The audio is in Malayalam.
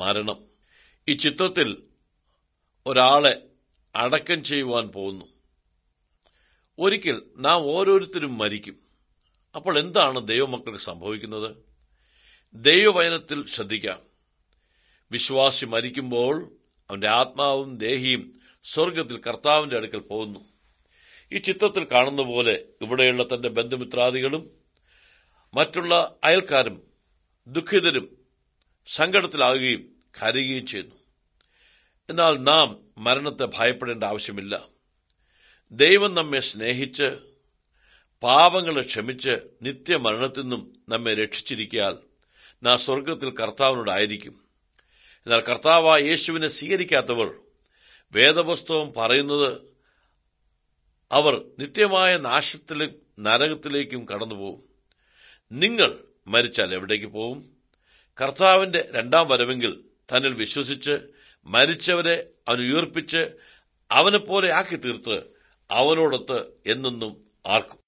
മരണം ഈ ചിത്രത്തിൽ ഒരാളെ അടക്കം ചെയ്യുവാൻ പോകുന്നു ഒരിക്കൽ നാം ഓരോരുത്തരും മരിക്കും അപ്പോൾ എന്താണ് ദൈവമക്കൾക്ക് സംഭവിക്കുന്നത് ദൈവവചനത്തിൽ ശ്രദ്ധിക്കാം വിശ്വാസി മരിക്കുമ്പോൾ അവന്റെ ആത്മാവും ദേഹിയും സ്വർഗത്തിൽ കർത്താവിന്റെ അടുക്കൽ പോകുന്നു ഈ ചിത്രത്തിൽ കാണുന്ന പോലെ ഇവിടെയുള്ള തന്റെ ബന്ധുമിത്രാദികളും മറ്റുള്ള അയൽക്കാരും ദുഃഖിതരും സങ്കടത്തിലാകുകയും കരയുകയും ചെയ്യുന്നു എന്നാൽ നാം മരണത്തെ ഭയപ്പെടേണ്ട ആവശ്യമില്ല ദൈവം നമ്മെ സ്നേഹിച്ച് പാപങ്ങളെ ക്ഷമിച്ച് നിത്യമരണത്തിൽ നിന്നും നമ്മെ രക്ഷിച്ചിരിക്കാൽ നാം സ്വർഗത്തിൽ കർത്താവിനോടായിരിക്കും എന്നാൽ കർത്താവ് യേശുവിനെ സ്വീകരിക്കാത്തവർ വേദപുസ്തകം പറയുന്നത് അവർ നിത്യമായ നാശത്തിലും നരകത്തിലേക്കും കടന്നുപോകും നിങ്ങൾ മരിച്ചാൽ എവിടേക്ക് പോകും കർത്താവിന്റെ രണ്ടാം വരവെങ്കിൽ തന്നിൽ വിശ്വസിച്ച് മരിച്ചവരെ അവൻ ഉയർപ്പിച്ച് അവനെപ്പോലെ ആക്കി തീർത്ത് അവനോടൊത്ത് എന്നെന്നും ആർക്കും